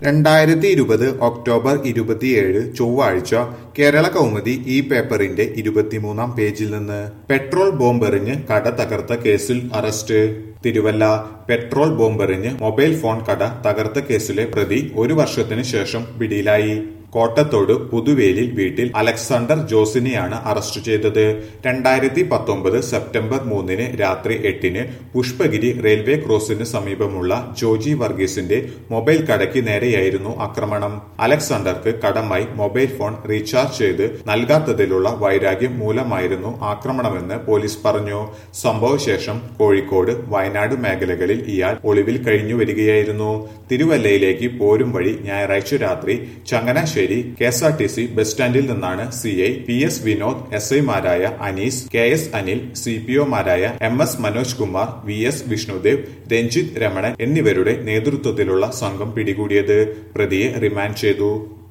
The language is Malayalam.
രണ്ടായിരത്തി ഇരുപത് ഒക്ടോബർ ഇരുപത്തിയേഴ് ചൊവ്വാഴ്ച കേരള കൗമുദി ഈ പേപ്പറിന്റെ ഇരുപത്തിമൂന്നാം പേജിൽ നിന്ന് പെട്രോൾ ബോംബെറിഞ്ഞ് കട തകർത്ത കേസിൽ അറസ്റ്റ് തിരുവല്ല പെട്രോൾ ബോംബെറിഞ്ഞ് മൊബൈൽ ഫോൺ കട തകർത്ത കേസിലെ പ്രതി ഒരു വർഷത്തിന് ശേഷം പിടിയിലായി കോട്ടത്തോട് പുതുവേലിൽ വീട്ടിൽ അലക്സാണ്ടർ ജോസിനെയാണ് അറസ്റ്റ് ചെയ്തത് രണ്ടായിരത്തി പത്തൊമ്പത് സെപ്റ്റംബർ മൂന്നിന് രാത്രി എട്ടിന് പുഷ്പഗിരി റെയിൽവേ ക്രോസിന് സമീപമുള്ള ജോജി വർഗീസിന്റെ മൊബൈൽ കടയ്ക്ക് നേരെയായിരുന്നു ആക്രമണം അലക്സാണ്ടർക്ക് കടമായി മൊബൈൽ ഫോൺ റീചാർജ് ചെയ്ത് നൽകാത്തതിലുള്ള വൈരാഗ്യം മൂലമായിരുന്നു ആക്രമണമെന്ന് പോലീസ് പറഞ്ഞു സംഭവശേഷം കോഴിക്കോട് വയനാട് മേഖലകളിൽ ഇയാൾ ഒളിവിൽ കഴിഞ്ഞു വരികയായിരുന്നു തിരുവല്ലയിലേക്ക് പോരും വഴി ഞായറാഴ്ച രാത്രി Changanassery K S R T C bus സ്റ്റാൻഡിൽ നിന്നാണ് C I P S Vinod S ഐമാരായ Anees K S Anil C P ഒമാരായ M S Manoj Kumar V S Vishnudev Ranjith Ramanan എന്നിവരുടെ നേതൃത്വത്തിലുള്ള സംഘം പിടികൂടിയത് പ്രതിയെ റിമാൻഡ് ചെയ്തു